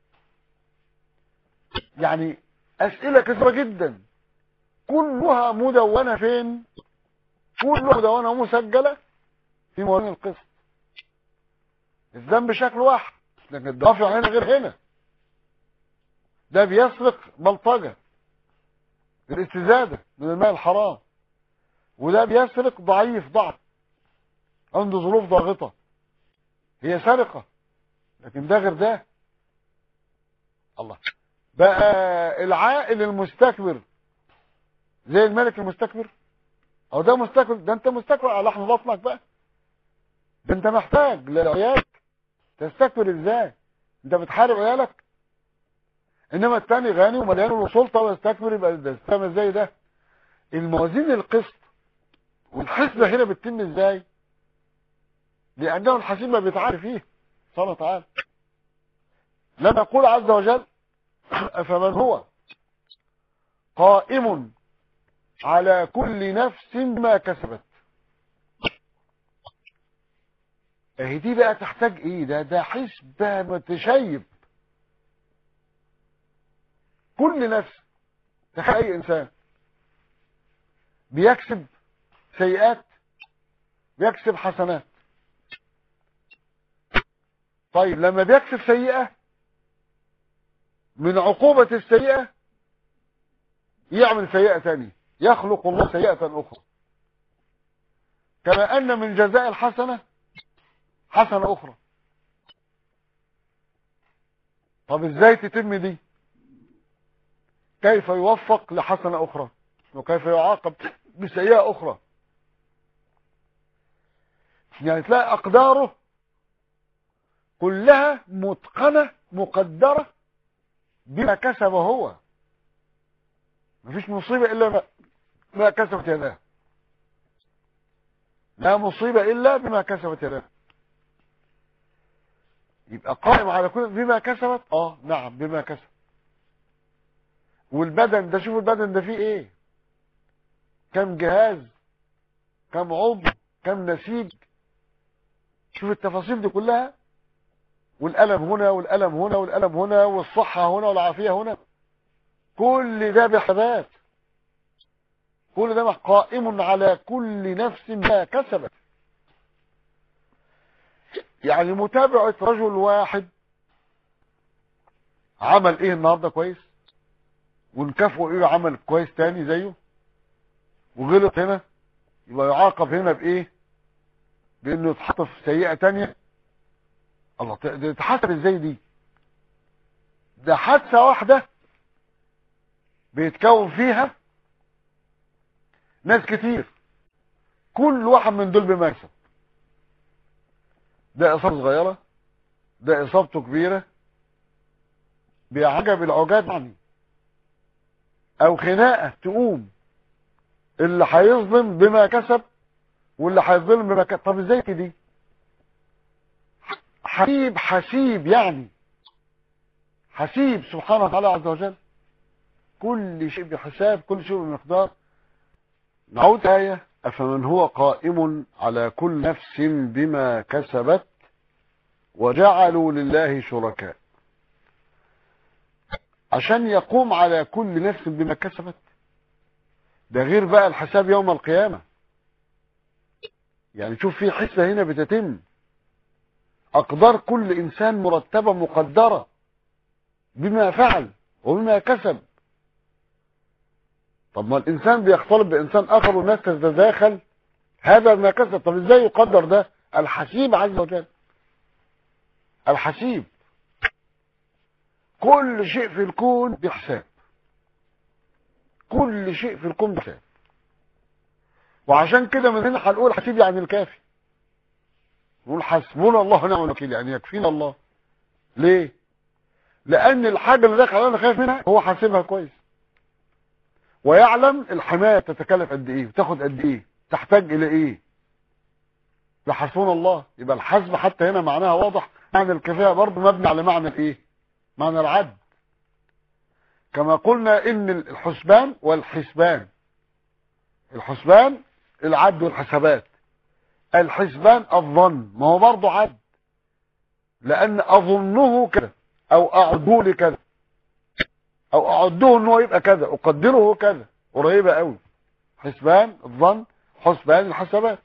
Speaker 2: يعني اسئله كثيره جدا كلها مدونه فين كلها مدونه مسجله في موازين القسط الذنب شكل واحد لكن الدافع هنا غير هنا ده بيسرق بلطجة بالاستزادة من الماء الحرام وده بيسرق ضعيف ضعف عنده ظروف ضاغطة هي سرقة لكن ده غير ده الله بقى العائل المستكبر زي الملك المستكبر او ده مستكبر ده انت مستكبر على لحم بطنك بقى ده انت محتاج لعيالك تستكبر ازاي انت بتحارب عيالك انما التاني غني ومليان وسلطه ويستكبر يبقى ده استعمل ازاي ده الموازين القسط والحسبه هنا بتتم ازاي لانه الحسيب ما بيتعارف فيه سبحانه وتعالى لما يقول عز وجل فمن هو قائم على كل نفس ما كسبت اهي دي بقى تحتاج ايه ده ده حسبة متشيب كل نفس تخيل اي انسان بيكسب سيئات بيكسب حسنات طيب لما بيكسب سيئة من عقوبة السيئة يعمل سيئة تانية يخلق الله سيئة أخرى كما أن من جزاء الحسنة حسنة أخرى طب ازاي تتم دي كيف يوفق لحسنة أخرى وكيف يعاقب بسيئة أخرى يعني تلاقي أقداره كلها متقنة مقدرة بما كسب هو مفيش مصيبة إلا ما, ما كسبت يداه لا مصيبة إلا بما كسبت يداه يبقى قائم على كل بما كسبت اه نعم بما كسب والبدن ده شوف البدن ده فيه ايه كم جهاز كم عضو كم نسيج شوف التفاصيل دي كلها والألم هنا والألم هنا والألم هنا والصحة هنا والعافية هنا كل ده بحسابات كل ده قائم على كل نفس ما كسبت يعني متابعة رجل واحد عمل ايه النهاردة كويس ونكافئه ايه عمل كويس تاني زيه وغلط هنا يبقى يعاقب هنا بايه بانه يتحط في سيئة تانية الله تتحسب ازاي دي ده حادثة واحدة بيتكون فيها ناس كتير كل واحد من دول بمكسب ده اصابته صغيرة ده اصابته كبيرة بعجب العجاب يعني او خناقة تقوم اللي هيظلم بما كسب واللي هيظلم بما كسب طب ازاي دي حسيب حسيب يعني حسيب سبحانه وتعالى عز وجل كل شيء بحساب كل شيء بمقدار نعود آية أفمن هو قائم على كل نفس بما كسبت وجعلوا لله شركاء عشان يقوم على كل نفس بما كسبت ده غير بقى الحساب يوم القيامة يعني شوف في حسبة هنا بتتم أقدار كل إنسان مرتبة مقدرة بما فعل وبما كسب طب ما الإنسان بيختلط بإنسان آخر والناس تتداخل هذا ما كسب طب إزاي يقدر ده الحسيب عز وجل الحسيب كل شيء في الكون بحساب كل شيء في الكون بحساب وعشان كده من هنا هنقول حسيب يعني الكافي نقول حسبنا الله ونعم الوكيل يعني يكفينا الله ليه لان الحاجه اللي داخل انا خايف منها هو حاسبها كويس ويعلم الحمايه تتكلف قد ايه وتاخد قد ايه تحتاج الى ايه لحسبنا الله يبقى الحسب حتى هنا معناها واضح معنى الكفايه برضه مبني على معنى الايه معنى العد كما قلنا ان الحسبان والحسبان الحسبان العد والحسابات الحسبان الظن ما هو برضه عد لان اظنه كذا او اعده لكذا او اعده ان هو يبقى كذا اقدره كذا قريبه قوي حسبان الظن حسبان الحسابات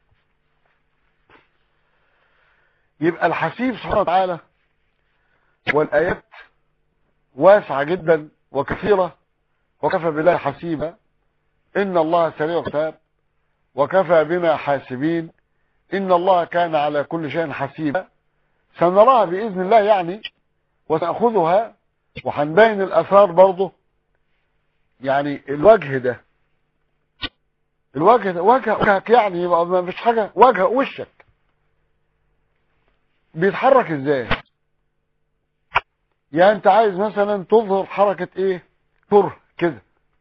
Speaker 2: يبقى الحسيب سبحانه وتعالى والايات واسعه جدا وكثيره وكفى بالله حسيبا ان الله سريع الحساب وكفى بنا حاسبين ان الله كان على كل شيء حسيبا سنراها باذن الله يعني وساخذها وهنبين الاثار برضه يعني الوجه ده الوجه ده وجه وجهك يعني يبقى مش حاجه وجه وشك بيتحرك ازاي يعني انت عايز مثلا تظهر حركه ايه كره كده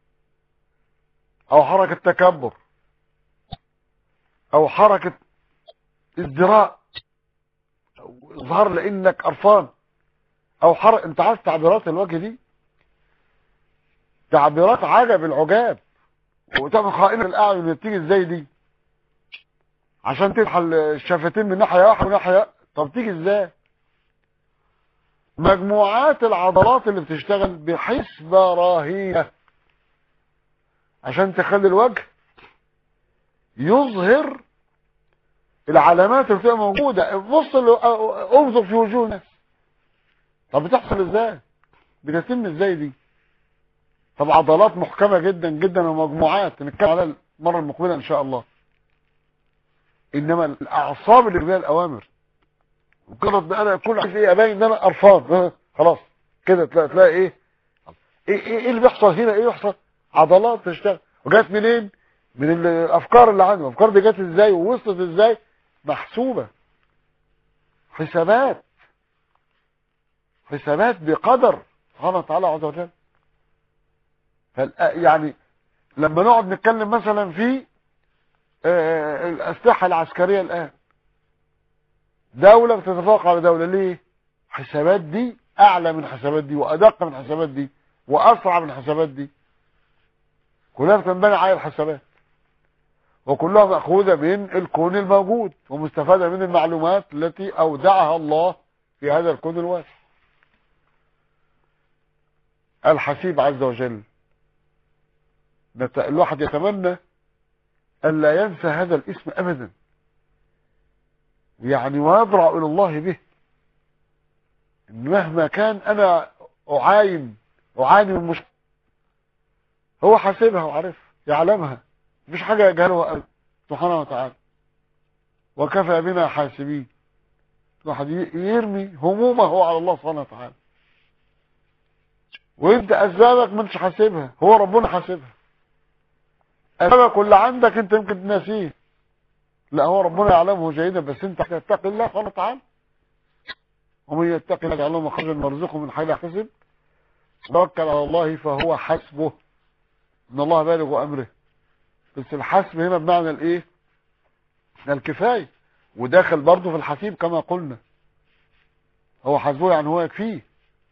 Speaker 2: او حركه تكبر او حركه ازدراء اظهار لانك قرفان او حرق انت عارف تعبيرات الوجه دي تعبيرات عجب العجاب وتعمل خائنة الاعين اللي بتيجي ازاي دي عشان تدخل الشفتين من ناحيه واحده وناحيه طب تيجي ازاي مجموعات العضلات اللي بتشتغل بحسبة رهيبة عشان تخلي الوجه يظهر العلامات اللي بتبقى موجودة بص انظر في وجوه الناس طب بتحصل ازاي بتتم ازاي دي طب عضلات محكمة جدا جدا ومجموعات نتكلم عليها المرة المقبلة ان شاء الله انما الاعصاب اللي بيها الاوامر مجرد ما انا كل عايز ايه ابين ان انا قرفان خلاص كده تلاقي تلاقي ايه ايه ايه اللي بيحصل هنا ايه يحصل عضلات تشتغل وجات منين من الافكار اللي عنده الافكار دي جت ازاي ووصلت ازاي محسوبة حسابات حسابات بقدر سبحانه وتعالى عز وجل يعني لما نقعد نتكلم مثلا في الأسلحة العسكرية الآن دولة بتتفوق على دولة ليه حسابات دي أعلى من حسابات دي وأدق من حسابات دي وأسرع من حسابات دي كلها بتنبني على الحسابات وكلها مأخوذة من الكون الموجود ومستفادة من المعلومات التي أودعها الله في هذا الكون الواسع الحسيب عز وجل نت- الواحد يتمنى ألا ينسى هذا الاسم أبدا يعني ويضرع إلى الله به إن مهما كان أنا أعاين أعاني من مشكلة هو حاسبها وعارف يعلمها مفيش حاجة يجهلها أبدا سبحانه وتعالى وكفى بنا حاسبين الواحد ي- يرمي همومه على الله سبحانه وتعالى وانت اسبابك ما انتش حاسبها هو ربنا حاسبها اسبابك اللي عندك انت يمكن تناسيه لا هو ربنا يعلمه جيدا بس انت تتقي الله سبحانه وتعالى ومن يتقي الله يجعل له مخرجا ويرزقه من حيث لا يحتسب توكل على الله فهو حسبه ان الله بالغ امره بس الحسب هنا بمعنى الايه الكفايه وداخل برضه في الحسيب كما قلنا هو حسبه يعني هو يكفيه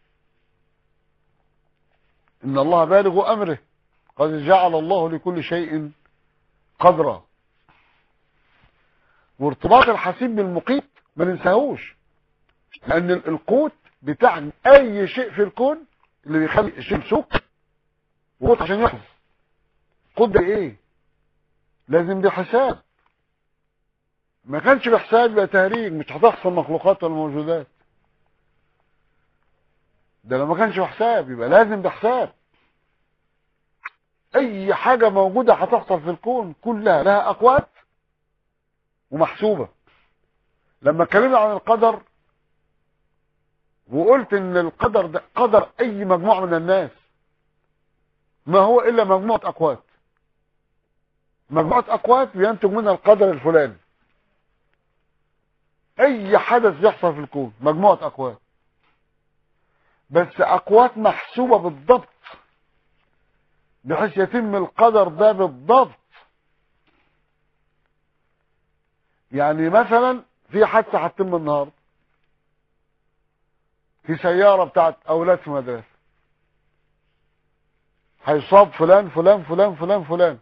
Speaker 2: ان الله بالغ امره قد جعل الله لكل شيء قدرا وارتباط الحسيب بالمقيت ما ننساهوش لان ال- القوت بتاع اي شيء في الكون اللي بيخلي الشيء سوق وقوت عشان يحفظ قوت ده ايه لازم بحساب ما كانش بحساب يبقى تهريج مش هتحصل مخلوقات ولا موجودات ده لو ما كانش بحساب يبقى لازم بحساب اي حاجة موجودة هتحصل في الكون كلها لها اقوات ومحسوبة لما اتكلمنا عن القدر وقلت ان القدر ده قدر اي مجموعة من الناس ما هو الا مجموعة اقوات مجموعة اقوات بينتج منها القدر الفلاني اي حدث يحصل في الكون مجموعة اقوات بس اقوات محسوبة بالضبط بحيث يتم القدر ده بالضبط يعني مثلا في حادثة هتتم النهارده في سيارة بتاعت اولاد في مدرسة هيصاب فلان فلان فلان فلان فلان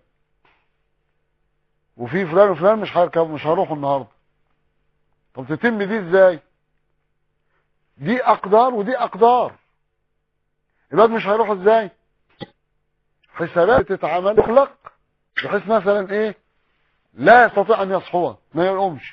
Speaker 2: وفي فلان وفلان مش هيركبوا مش هيروحوا النهارده طب تتم دي ازاي دي اقدار ودي اقدار الواد مش هيروح ازاي حسابات تتعمل تخلق بحيث مثلا ايه لا يستطيع ان يصحوها ما يقومش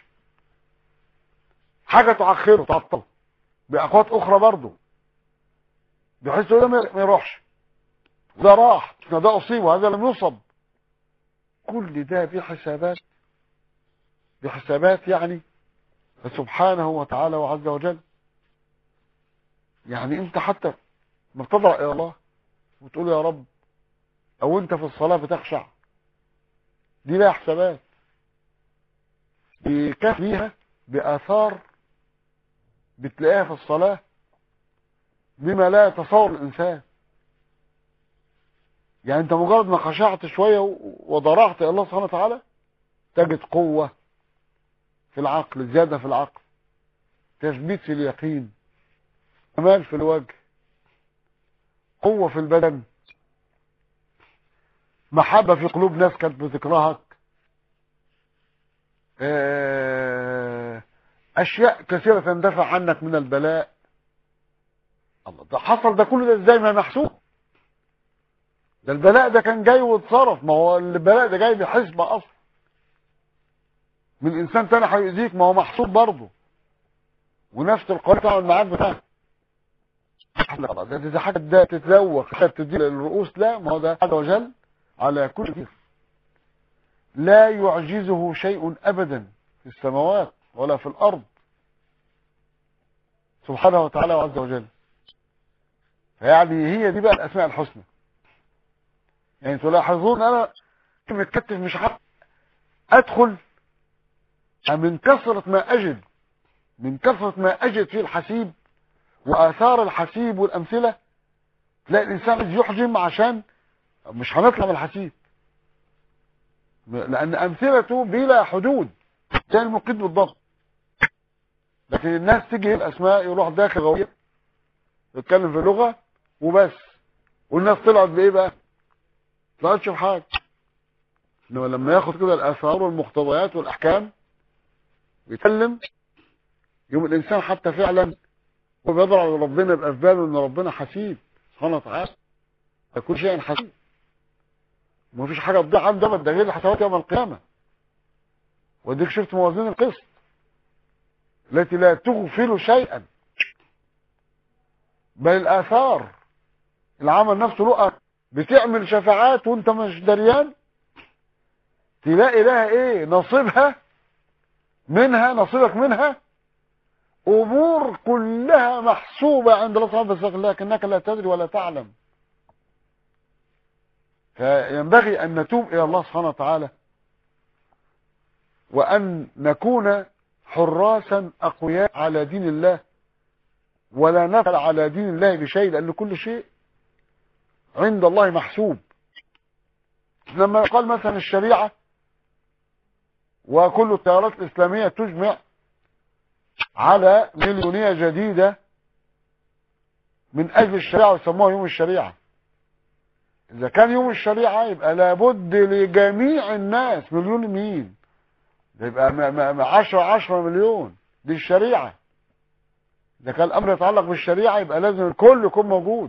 Speaker 2: حاجة تعخره تعطله باقوات اخرى برضه بحيث ده ما ما يروحش ده راح ده اصيب وهذا لم يصب كل ده بحسابات بحسابات يعني سبحانه وتعالى وعز وجل يعني انت حتى ما بتضرع الى الله وتقول يا رب او انت في الصلاة بتخشع دي لها حسابات بيكاف بيها بآثار بتلاقيها في الصلاة بما لا يتصور الإنسان يعني انت مجرد ما خشعت شوية وضرعت إلى الله سبحانه وتعالى تجد قوة في العقل زيادة في العقل تثبيت في اليقين كمال في الوجه قوة في البدن محبة في قلوب ناس كانت بتكرهك آه، أشياء كثيرة تندفع عنك من البلاء الله ده حصل ده كله ده ازاي ما محسوب ده البلاء ده كان جاي واتصرف ما هو البلاء ده جاي بحسبة أصلا من إنسان تاني هيؤذيك ما هو محسوب برضه ونفس القرار تعمل معاك بتاعك ده ده حاجة ده تتذوق حاجة تدي للرؤوس لا ما هو ده عز وجل على كل شيء لا يعجزه شيء أبدا في السماوات ولا في الأرض سبحانه وتعالى وعز وجل يعني هي دي بقى الأسماء الحسنى يعني تلاحظون أنا متكتف مش عارف أدخل من كثرة ما أجد من كثرة ما أجد في الحسيب وآثار الحسيب والأمثلة تلاقي الإنسان عايز يحجم عشان مش هنطلع من الحسيب لأن أمثلته بلا حدود زي المقيد بالضبط لكن الناس تيجي الأسماء يروح داخل غوية يتكلم في لغة وبس والناس طلعت بإيه بقى طلعتش بحاجة إنما لما ياخد كده الآثار والمقتضيات والأحكام ويتكلم يوم الإنسان حتى فعلا هو بيضرع لربنا يبقى في باله إن ربنا حسيب سبحانه وتعالى كل شيء حسيب ومفيش حاجة تضيع عنده ده غير الحسنات يوم القيامة وديك شفت موازين القسط التي لا تغفل شيئا بل الآثار العمل نفسه له بتعمل شفاعات وانت مش دريان تلاقي لها ايه نصيبها منها نصيبك منها امور كلها محسوبة عند الله سبحانه وتعالى لكنك لا تدري ولا تعلم فينبغي ان نتوب الى الله سبحانه وتعالى وان نكون حراسا اقوياء على دين الله ولا نفعل على دين الله بشيء لان كل شيء عند الله محسوب لما قال مثلا الشريعة وكل التيارات الإسلامية تجمع على مليونية جديدة من أجل الشريعة ويسموها يوم الشريعة إذا كان يوم الشريعة يبقى لابد لجميع الناس مليون مين ده يبقى عشرة عشرة مليون دي الشريعة إذا كان الأمر يتعلق بالشريعة يبقى لازم الكل يكون موجود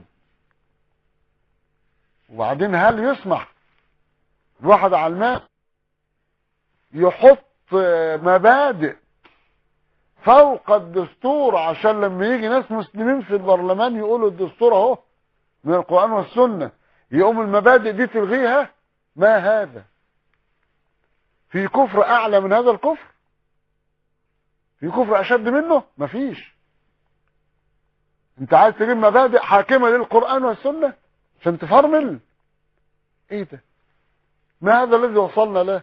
Speaker 2: وبعدين هل يسمح الواحد علمان يحط مبادئ فوق الدستور عشان لما يجي ناس مسلمين في البرلمان يقولوا الدستور اهو من القرآن والسنة يقوم المبادئ دي تلغيها ما هذا في كفر اعلى من هذا الكفر في كفر اشد منه مفيش انت عايز تجيب مبادئ حاكمة للقرآن والسنة عشان تفرمل ايه ده ما هذا الذي وصلنا له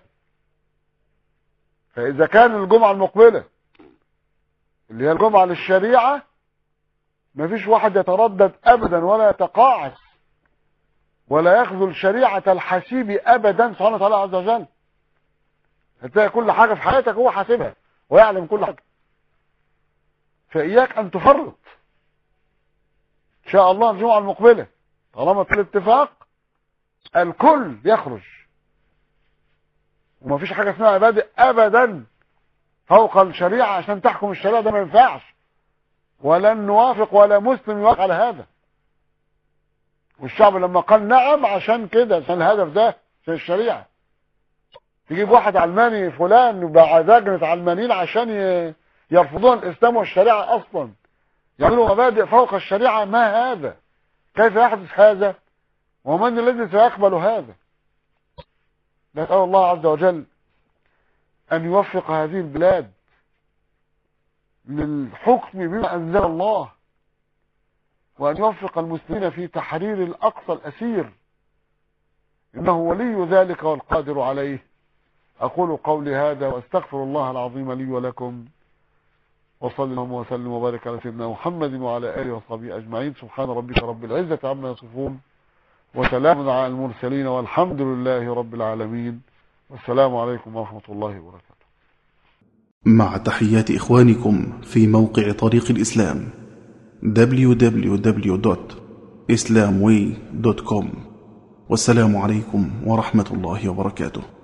Speaker 2: فاذا كان الجمعة المقبلة اللي هي الجمعة للشريعة مفيش واحد يتردد ابدا ولا يتقاعس ولا يخذل شريعة الحسيب ابدا سبحانه وتعالى عز وجل هتلاقي كل حاجة في حياتك هو حاسبها ويعلم كل حاجة فإياك أن تفرط إن شاء الله الجمعة المقبلة طالما في الاتفاق الكل يخرج وما فيش حاجة اسمها مبادئ ابدا فوق الشريعة عشان تحكم الشريعة ده ما ينفعش ولن نوافق ولا مسلم يوافق على هذا والشعب لما قال نعم عشان كده عشان الهدف ده عشان الشريعة تجيب واحد علماني فلان وبقى لجنة علمانيين عشان يرفضون الاسلام والشريعة اصلا يعملوا مبادئ فوق الشريعة ما هذا كيف يحدث هذا ومن الذي سيقبل هذا نسأل الله عز وجل أن يوفق هذه البلاد للحكم بما أنزل الله وأن يوفق المسلمين في تحرير الأقصى الأسير إنه ولي ذلك والقادر عليه أقول قولي هذا وأستغفر الله العظيم لي ولكم وصلى اللهم وسلم وبارك على سيدنا محمد وعلى آله وصحبه أجمعين سبحان ربك رب العزة عما يصفون وسلام على المرسلين والحمد لله رب العالمين والسلام عليكم ورحمة الله وبركاته
Speaker 1: مع تحيات إخوانكم في موقع طريق الإسلام www.islamway.com والسلام عليكم ورحمة الله وبركاته